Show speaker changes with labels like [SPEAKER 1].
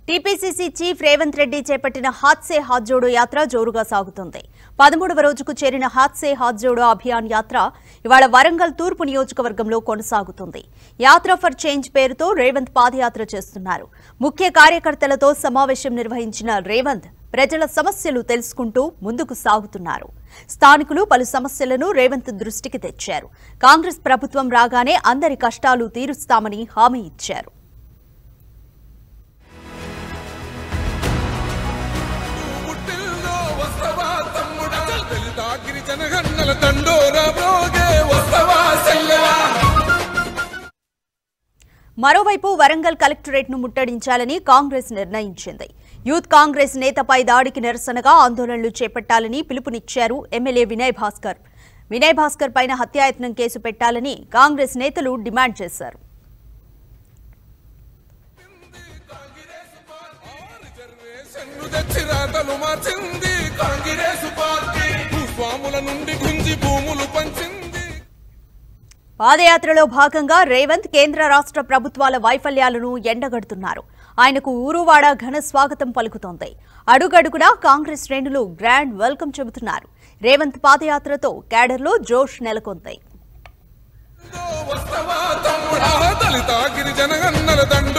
[SPEAKER 1] TPCC chief Revanth Reddy చేపట్టిన హాత్సే హాత్ జోడో యాత్ర జోరుగా సాగుతుంది పదమూడవ రోజుకు చేరిన హాత్సే హాత్ జోడో అభియాన్ యాత్ర ఇవాళ వరంగల్ తూర్పు నియోజకవర్గంలో కొనసాగుతుంది యాత్ర ఫర్ చేంజ్ పేరుతో రేవంత్ పాదయాత్ర చేస్తున్నారు ముఖ్య కార్యకర్తలతో సమావేశం నిర్వహించిన రేవంత్ ప్రజల సమస్యలు తెలుసుకుంటూ ముందుకు సాగుతున్నారు స్థానికులు పలు సమస్యలను రేవంత్ దృష్టికి తెచ్చారు కాంగ్రెస్ ప్రభుత్వం రాగానే అందరి కష్టాలు తీరుస్తామని హామీ ఇచ్చారు
[SPEAKER 2] పుట్టిల్లో వస్తవా తమ్ముడా దళిత గిరిజన గన్నల దండోరా బ్రోగే వస్తవా సెల్లెలా
[SPEAKER 1] మరోవైపు వరంగల్ కలెక్టరేట్ ను ముట్టడించాలని కాంగ్రెస్ నిర్ణయించింది యూత్ కాంగ్రెస్ నేతపై దాడికి నిరసనగా ఆందోళనలు చేపట్టాలని పిలుపునిచ్చారు ఎమ్మెల్యే వినయ్ భాస్కర్ వినయ్ భాస్కర్ పైన హత్యాయత్నం కేసు పెట్టాలని కాంగ్రెస్ నేతలు డిమాండ్ చేశారు
[SPEAKER 2] రిజర్వేషన్ను తెచ్చి రాతలు మార్చింది కాంగ్రెస్ పార్టీ భూస్వాముల నుండి గుంజి భూములు పంచింది
[SPEAKER 1] పాదయాత్రలో భాగంగా రేవంత్ కేంద్ర రాష్ట్ర ప్రభుత్వాల వైఫల్యాలను ఎండగడుతున్నారు ఆయనకు ఊరువాడ ఘన స్వాగతం పలుకుతోంది అడుగడుగునా కాంగ్రెస్ శ్రేణులు గ్రాండ్ వెల్కమ్ చెబుతున్నారు రేవంత్ పాదయాత్రతో క్యాడర్లో జోష్ నెలకొంది
[SPEAKER 2] వస్తవా తమ్ముడా దళిత గిరిజన గన్నల దండో